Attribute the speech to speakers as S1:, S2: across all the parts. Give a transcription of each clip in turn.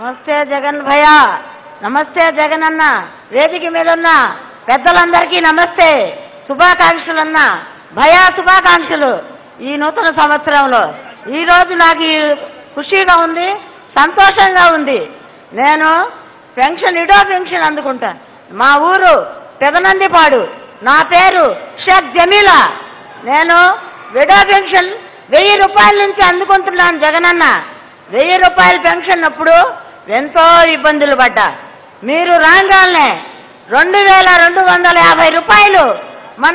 S1: నమస్తే జగన్ భయ్య నమస్తే జగన్ అన్న వేదిక మీద ఉన్న పెద్దలందరికీ నమస్తే శుభాకాంక్షలు అన్న భయ శుభాకాంక్షలు ఈ నూతన సంవత్సరంలో ఈ రోజు నాకు ఈ ఖుషీగా ఉంది సంతోషంగా ఉంది నేను పెన్షన్ ఇడో పెన్షన్ అందుకుంటా మా ఊరు పెదనందిపాడు నా పేరు షేక్ జమీలా నేను విడో పెన్షన్ వెయ్యి రూపాయల నుంచి అందుకుంటున్నాను జగనన్న వెయ్యి రూపాయల పెన్షన్ అప్పుడు ఎంతో ఇబ్బందులు పడ్డా మీరు రాగానే రెండు వేల రెండు వందల యాభై రూపాయలు మన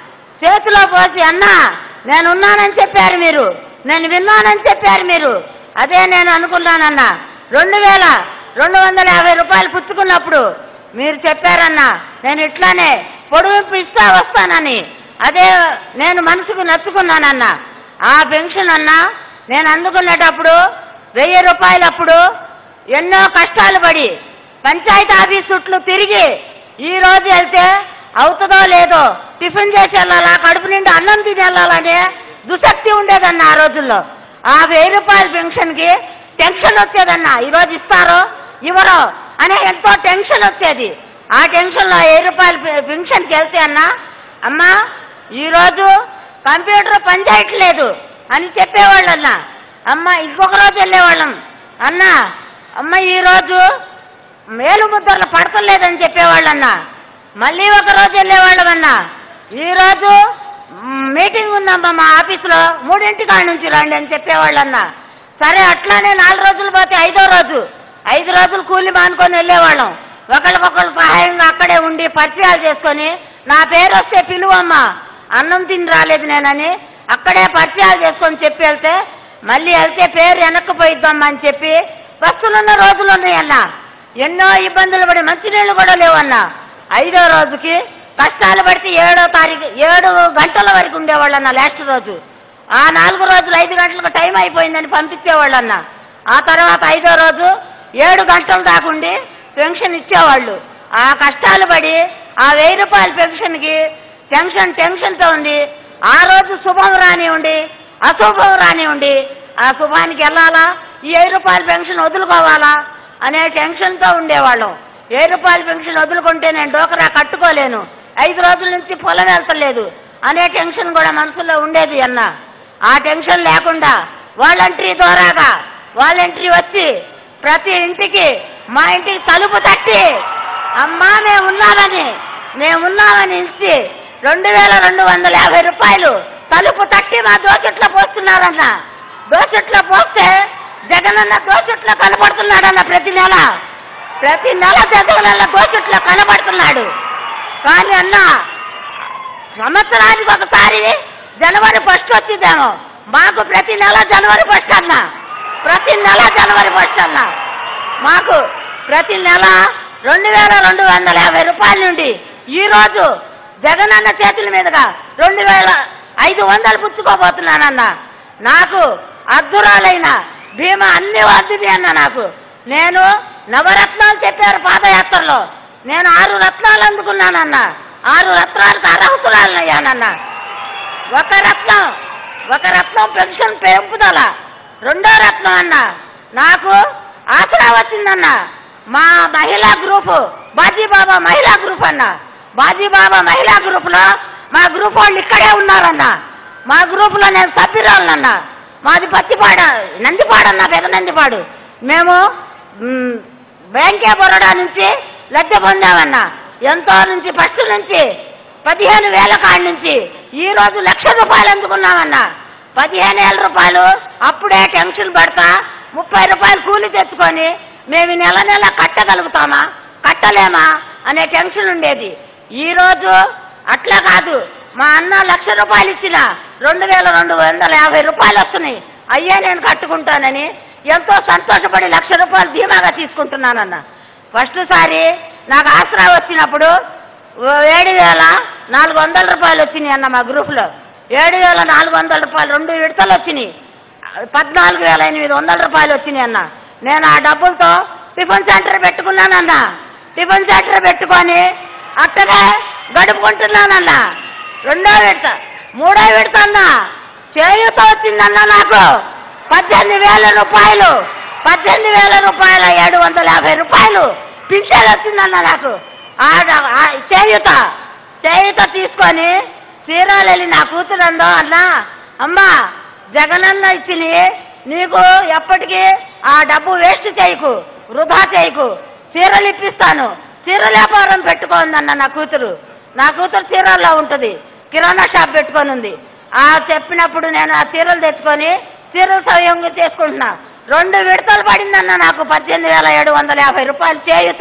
S1: చేతిలో పోసి అన్నా నేనున్నానని చెప్పారు మీరు నేను విన్నానని చెప్పారు మీరు అదే నేను అనుకున్నానన్నా రెండు వేల రెండు వందల యాభై రూపాయలు పుచ్చుకున్నప్పుడు మీరు చెప్పారన్నా నేను ఇట్లానే పొడిగింపు ఇస్తా వస్తానని అదే నేను మనసుకు నచ్చుకున్నానన్నా ఆ పెన్షన్ అన్నా నేను అందుకునేటప్పుడు వెయ్యి రూపాయలప్పుడు ఎన్నో కష్టాలు పడి పంచాయతీ ఆఫీస్ చుట్లు తిరిగి ఈ రోజు వెళ్తే అవుతుందో లేదో టిఫిన్ చేసి వెళ్ళాలా కడుపు నిండి అన్నం తిని వెళ్ళాలనే దుశక్తి ఉండేదన్న ఆ రోజుల్లో ఆ వెయ్యి రూపాయల పెన్షన్కి టెన్షన్ వచ్చేదన్న ఈరోజు ఇస్తారో ఇవ్వరో అనే ఎంతో టెన్షన్ వచ్చేది ఆ టెన్షన్లో వెయ్యి రూపాయల పె- పెన్షన్కి వెళ్తే అన్న అమ్మా ఈరోజు కంప్యూటర్ పనిచేయట్లేదు అని చెప్పేవాళ్ళన్న అమ్మ ఇంకొక రోజు వెళ్ళేవాళ్ళం అన్న అమ్మ ఈరోజు మేలు ముద్రలు పడతలేదని చెప్పేవాళ్ళన్న మళ్ళీ ఒక రోజు వెళ్ళేవాళ్ళమన్నా ఈరోజు మ్, మీటింగ్ ఉందమ్మా మా ఆఫీసులో మూడింటి కాడ నుంచి రండి అని చెప్పేవాళ్ళన్న సరే అట్లానే నాలుగు రోజులు పోతే ఐదో రోజు ఐదు రోజులు కూలి మానుకొని వెళ్ళేవాళ్ళం ఒకరికొకరు సహాయంగా అక్కడే ఉండి పరిచయాలు చేసుకొని నా పేరు వస్తే పిలువమ్మా అన్నం తిని రాలేదు నేనని అక్కడే పరిచయాలు చేసుకొని చెప్పి వెళ్తే మళ్ళీ వెళ్తే పేరు వెనక్కి పోయిద్దమ్మా అని చెప్పి బస్సులున్న రోజులు ఉన్నాయన్న ఎన్నో ఇబ్బందులు పడి మంచినీళ్ళు కూడా లేవన్నా ఐదో రోజుకి కష్టాలు పడితే ఏడో తారీఖు ఏడు గంటల వరకు ఉండేవాళ్ళన్న లాస్ట్ రోజు ఆ నాలుగు రోజులు ఐదు గంటలకు టైం అయిపోయిందని పంపించేవాళ్ళన్న ఆ తర్వాత ఐదో రోజు ఏడు గంటలు దాకుండి పెన్షన్ ఇచ్చేవాళ్ళు ఆ కష్టాలు పడి ఆ వెయ్యి రూపాయల పెన్షన్కి టెన్షన్ టెన్షన్తో ఉంది ఆ రోజు శుభం రానివ్వండి అశుభం రానివ్వండి ఆ శుభానికి వెళ్ళాలా ఈ వెయ్యి రూపాయల పెన్షన్ వదులుకోవాలా అనే టెన్షన్తో ఉండేవాళ్ళం వెయ్యి రూపాయల పెన్షన్ వదులుకుంటే నేను డోకరా కట్టుకోలేను ఐదు రోజుల నుంచి పొలం వెళ్తలేదు అనే టెన్షన్ కూడా మనసులో ఉండేది అన్న ఆ టెన్షన్ లేకుండా వాలంటరీ ద్వారాగా వాలంటరీ వచ్చి ప్రతి ఇంటికి మా ఇంటికి తలుపు తట్టి అమ్మా మేము ఉన్నామని మేము ఉన్నామని ఇచ్చి రెండు వేల రెండు వందల యాభై రూపాయలు తలుపు తట్టి మా దోచెట్లో పోస్తున్నారన్న దోచెట్లో పోస్తే జగనన్న దోచెట్లో కనపడుతున్నాడన్న ప్రతి నెల ప్రతి నెల జగనన్న దోచెట్లో కనపడుతున్నాడు కానీ అన్న సంవత్సరానికి ఒకసారి జనవరి ఫస్ట్ వచ్చిందేమో మాకు ప్రతి నెల జనవరి ఫస్ట్ అన్న ప్రతి నెల జనవరి ఫస్ట్ అన్న మాకు ప్రతి నెల రెండు వేల రెండు వందల యాభై రూపాయల నుండి ఈ రోజు జగనన్న చేతుల మీదుగా రెండు వేల ఐదు వందలు పుచ్చుకోబోతున్నానన్న నాకు అద్దురాలైన భీమా అన్ని వద్దుది అన్న నాకు నేను నవరత్నాలు చెప్పారు పాదయాత్రలో నేను ఆరు రత్నాలు అందుకున్నానన్న ఆరు రత్నాలకు అర్హతురాలయ్యానన్న ఒక రత్నం ఒక రత్నం పెన్షన్ పెంపుదల రెండో రత్నం అన్న నాకు ఆసరా వచ్చిందన్న మా మహిళా గ్రూపు బాజీబాబా మహిళా గ్రూప్ అన్న బాజీబాబా మహిళా గ్రూపులో మా గ్రూప్ వాళ్ళు ఇక్కడే ఉన్నారన్న మా గ్రూపులో నేను సభ్యురాలనన్న మాది పత్తిపాడ నందిపాడన్న పెద్ద నందిపాడు మేము మ్, బ్యాంకే బరోడా నుంచి లబ్ధి పొందామన్న ఎంతో నుంచి ఫస్ట్ నుంచి పదిహేను వేల కాడి నుంచి ఈ రోజు లక్ష రూపాయలు అందుకున్నామన్నా పదిహేను వేల రూపాయలు అప్పుడే టెన్షన్ పడతా ముప్పై రూపాయలు కూలి తెచ్చుకొని మేము ఈ నెల నెల కట్టగలుగుతామా కట్టలేమా అనే టెన్షన్ ఉండేది ఈ రోజు అట్లా కాదు మా అన్న లక్ష రూపాయలు ఇచ్చిన రెండు వేల రెండు వందల యాభై రూపాయలు వస్తున్నాయి అయ్యే నేను కట్టుకుంటానని ఎంతో సంతోషపడి లక్ష రూపాయలు ధీమాగా తీసుకుంటున్నానన్న ఫస్ట్ సారి నాకు ఆసరా వచ్చినప్పుడు ఓ ఏడు వేల నాలుగు వందల రూపాయలు వచ్చినాయి అన్న మా గ్రూప్లో ఏడు వేల నాలుగు వందల రూపాయలు రెండు విడతలు వచ్చినాయి పద్నాలుగు వేల ఎనిమిది వందల రూపాయలు వచ్చినాయి అన్న నేను ఆ డబ్బులతో టిఫిన్ సెంటర్ పెట్టుకున్నానన్న టిఫిన్ సెంటర్ పెట్టుకొని అక్కడే గడుపుకుంటున్నానన్న రెండో విడత మూడో విడత అన్న చేయూత వచ్చిందన్న నాకు పద్దెనిమిది వేల రూపాయలు పద్దెనిమిది వేల రూపాయల ఏడు వందల యాభై రూపాయలు పింఛన్ వచ్చిందన్న నాకు ఆ- ఆ చేయుత చేయుత తీసుకొని చీరాలు వెళ్ళి నా కూతురందో అన్నా అమ్మా జగనన్న ఇచ్చింది నీకు ఎప్పటికీ ఆ డబ్బు వేస్ట్ చేయకు వృధా చేయకు చీరలు ఇప్పిస్తాను చీరల వ్యాపారం పెట్టుకోందన్న నా కూతురు నా కూతురు చీరల్లో ఉంటుంది కిరాణా షాప్ పెట్టుకొని ఉంది ఆ చెప్పినప్పుడు నేను ఆ చీరలు తెచ్చుకొని చీరలు సవ్యంగా చేసుకుంటున్నా రెండు విడతలు పడిందన్న నాకు పద్దెనిమిది వేల ఏడు వందల యాభై రూపాయలు చేయుత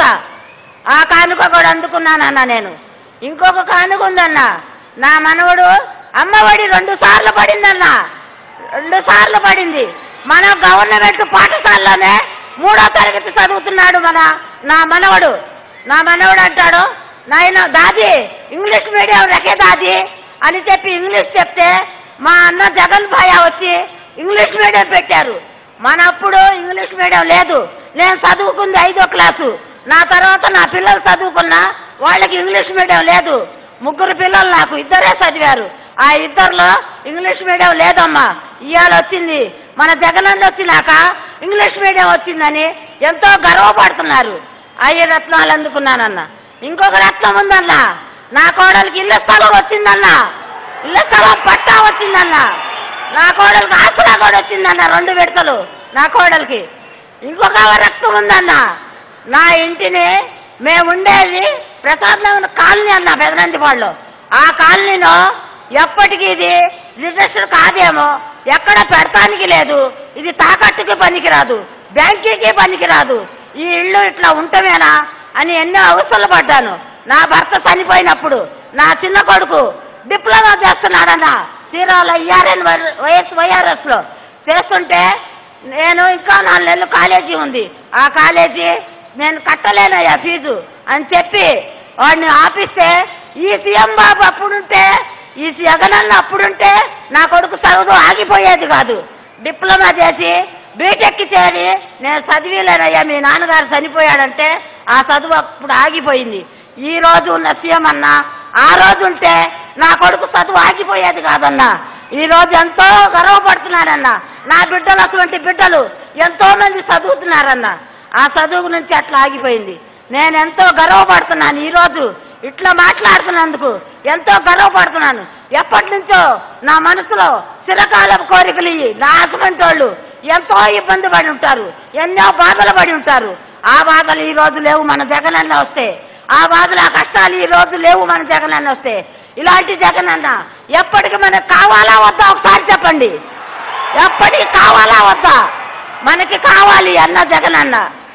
S1: ఆ కానుక కూడా అందుకున్నానన్న నేను ఇంకొక కానుక ఉందన్న నా మనవడు అమ్మఒడి రెండు సార్లు పడిందన్న రెండు సార్లు పడింది మన గవర్నమెంట్ పాఠశాలలోనే మూడో తరగతి చదువుతున్నాడు మన నా మనవడు నా మనవడు అంటాడు నాయన దాది ఇంగ్లీష్ మీడియం రకే దాది అని చెప్పి ఇంగ్లీష్ చెప్తే మా అన్న జగన్ భాయ వచ్చి ఇంగ్లీష్ మీడియం పెట్టారు మనప్పుడు ఇంగ్లీష్ మీడియం లేదు నేను చదువుకుంది ఐదో క్లాసు నా తర్వాత నా పిల్లలు చదువుకున్నా వాళ్ళకి ఇంగ్లీష్ మీడియం లేదు ముగ్గురు పిల్లలు నాకు ఇద్దరే చదివారు ఆ ఇద్దరిలో ఇంగ్లీష్ మీడియం లేదమ్మా ఇవాళ వచ్చింది మన జగనన్న వచ్చినాక ఇంగ్లీష్ మీడియం వచ్చిందని ఎంతో గర్వపడుతున్నారు అయ్యి రత్నాలు అందుకున్నానన్న ఇంకొక రత్నం ఉందన్న నా కోడలికి ఇళ్ళ స్థలం వచ్చిందన్న ఇళ్ళ స్థలం పట్టా వచ్చిందన్న నా కోడలికి ఆసరా కూడా వచ్చిందన్న రెండు విడతలు నా కోడలికి ఇంకొక రక్తం ఉందన్న నా ఇంటిని మేముండేది ప్రసాద్ నగర్ కాలనీ అన్న పెదనందిపాడులో ఆ కాలనీలో ఎప్పటికీ ఇది రిజిస్టర్ కాదేమో ఎక్కడ పెడతానికి లేదు ఇది తాకట్టుకి పనికిరాదు బ్యాంకీకి పనికిరాదు ఈ ఇల్లు ఇట్లా ఉంటమేనా అని ఎన్నో అవసరాలు పడ్డాను నా భర్త చనిపోయినప్పుడు నా చిన్న కొడుకు డిప్లొమా చేస్తున్నాడన్న చీరాల ఈఆర్ఎన్ వైఎస్ వైఆర్ఎస్ లో చేస్తుంటే నేను ఇంకా నాలుగు నెలలు కాలేజీ ఉంది ఆ కాలేజీ నేను కట్టలేనయ్యా ఫీజు అని చెప్పి వాడిని ఆపిస్తే ఈ సీఎం బాబు అప్పుడుంటే ఈ జగనన్న అప్పుడుంటే నా కొడుకు చదువు ఆగిపోయేది కాదు డిప్లొమా చేసి బీటెక్ చేరి నేను చదివేలేనయ్యా మీ నాన్నగారు చనిపోయాడంటే ఆ చదువు అప్పుడు ఆగిపోయింది ఈ రోజు ఉన్న సీఎం అన్న ఆ రోజు ఉంటే నా కొడుకు చదువు ఆగిపోయేది కాదన్నా ఈ రోజు ఎంతో గర్వపడుతున్నానన్న నా బిడ్డలు అటువంటి బిడ్డలు ఎంతో మంది చదువుతున్నారన్న ఆ చదువు నుంచి అట్లా ఆగిపోయింది నేను ఎంతో గర్వపడుతున్నాను ఈ రోజు ఇట్లా మాట్లాడుతున్నందుకు ఎంతో గర్వపడుతున్నాను ఎప్పటి నుంచో నా మనసులో చిరకాలం కోరికలు ఇయ్యి నా హస్బెండ్ వాళ్ళు ఎంతో ఇబ్బంది పడి ఉంటారు ఎన్నో బాధలు పడి ఉంటారు ఆ బాధలు ఈ రోజు లేవు మన జగనన్న వస్తే ఆ బాధలు ఆ కష్టాలు ఈ రోజు లేవు మన జగనన్న వస్తే ఇలాంటి జగనన్న ఎప్పటికి మనకు కావాలా వద్దా ఒకసారి చెప్పండి ఎప్పటికి కావాలా వద్దా మనకి కావాలి అన్న జగనన్న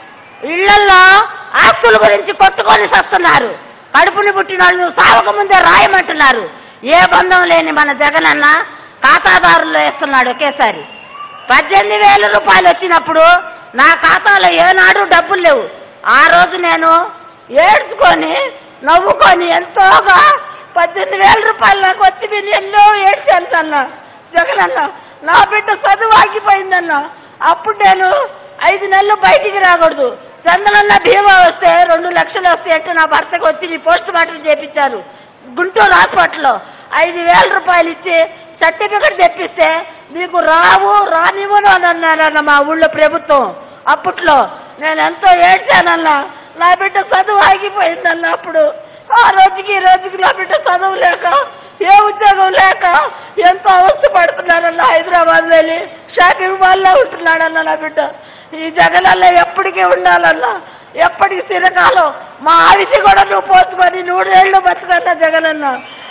S1: ఇళ్లలో ఆస్తుల గురించి కొట్టుకొని వస్తున్నారు కడుపుని పుట్టిన వాళ్ళు సావక ముందే రాయమంటున్నారు ఏ బంధం లేని మన జగనన్న ఖాతాదారులు వేస్తున్నాడు ఒకేసారి పద్దెనిమిది వేల రూపాయలు వచ్చినప్పుడు నా ఖాతాలో ఏనాడు డబ్బులు లేవు ఆ రోజు నేను ఏడ్చుకొని నవ్వుకొని ఎంతోగా పద్దెనిమిది వేల రూపాయలు నాకు వచ్చి నేను ఎన్నో ఏడ్చాను అన్న జగనన్న నా బిడ్డ చదువు ఆగిపోయిందన్న అప్పుడు నేను ఐదు నెలలు బయటికి రాకూడదు చందనన్న బీమా వస్తే రెండు లక్షలు వస్తే అంటే నా భర్తకు వచ్చి పోస్ట్ మార్టం చేపించారు గుంటూరు హాస్పిటల్లో ఐదు వేల రూపాయలు ఇచ్చి సర్టిఫికెట్ తెప్పిస్తే మీకు రావు రానివ్వను అని అన్నారన్న మా ఊళ్ళో ప్రభుత్వం అప్పట్లో నేను ఎంతో ఏడ్చానన్నా నా బిడ్డ చదువు ఆగిపోయిందన్న అప్పుడు ఆ రోజుకి ఈ రోజుకి నా బిడ్డ చదువు లేక ఏ ఉద్యోగం లేక ఎంతో అవస్థ పడుతున్నారన్న హైదరాబాద్ వెళ్ళి షాపింగ్ మాల్లో ఉంటున్నాడన్న నా బిడ్డ ఈ జగనల్ల ఎప్పటికీ ఉండాలన్నా ఎప్పటికి చిరకాలం మా ఆవిసి కూడా నువ్వు పోసుకొని నూరేళ్ళు బతుకన్న జగనన్న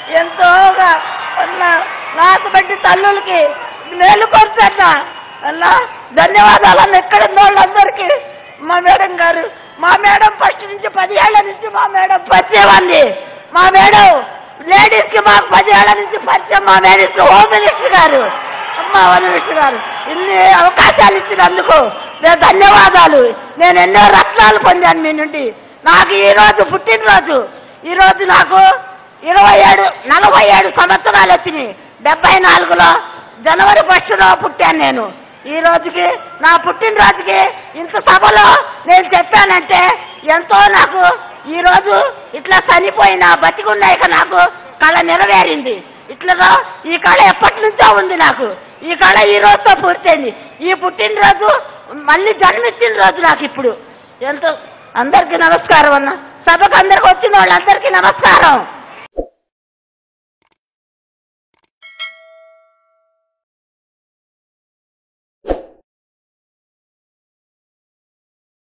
S1: ఎంతోగా అన్న నాకు బట్టి తల్లులకి మేలు కొరచన్న అన్న ధన్యవాదాలు అన్న ఎక్కడ ఉన్న వాళ్ళందరికీ మా మేడం గారు మా మేడం ఫస్ట్ నుంచి పది ఏళ్ల నుంచి మా మేడం పరిచయం అంది మా మేడం లేడీస్ కి మాకు పది ఏళ్ల నుంచి పరిచయం మా మేడం హోమ్ మినిస్టర్ గారు అమ్మ హోమ్ మినిస్టర్ గారు ఇన్ని అవకాశాలు ఇచ్చినందుకు నేను ధన్యవాదాలు నేను ఎన్నో రత్నాలు పొందాను మీ నుండి నాకు ఈ రోజు పుట్టినరోజు ఈ రోజు నాకు ఇరవై ఏడు నలభై ఏడు సంవత్సరాలు వచ్చినాయి డెబ్బై నాలుగులో జనవరి ఫస్ట్లో పుట్టాను నేను ఈ రోజుకి నా పుట్టినరోజుకి ఇంత సభలో నేను చెప్పానంటే ఎంతో నాకు ఈ రోజు ఇట్లా చనిపోయిన బతికున్నా ఇక నాకు కళ నెరవేరింది ఇట్లా ఈ కళ ఎప్పటి నుంచో ఉంది నాకు ఈ కళ ఈ రోజుతో పూర్తయింది ఈ పుట్టినరోజు మళ్ళీ జన్మించిన రోజు నాకు ఇప్పుడు ఎంతో అందరికీ నమస్కారం అన్న సభకు అందరికి వచ్చిన వాళ్ళందరికీ నమస్కారం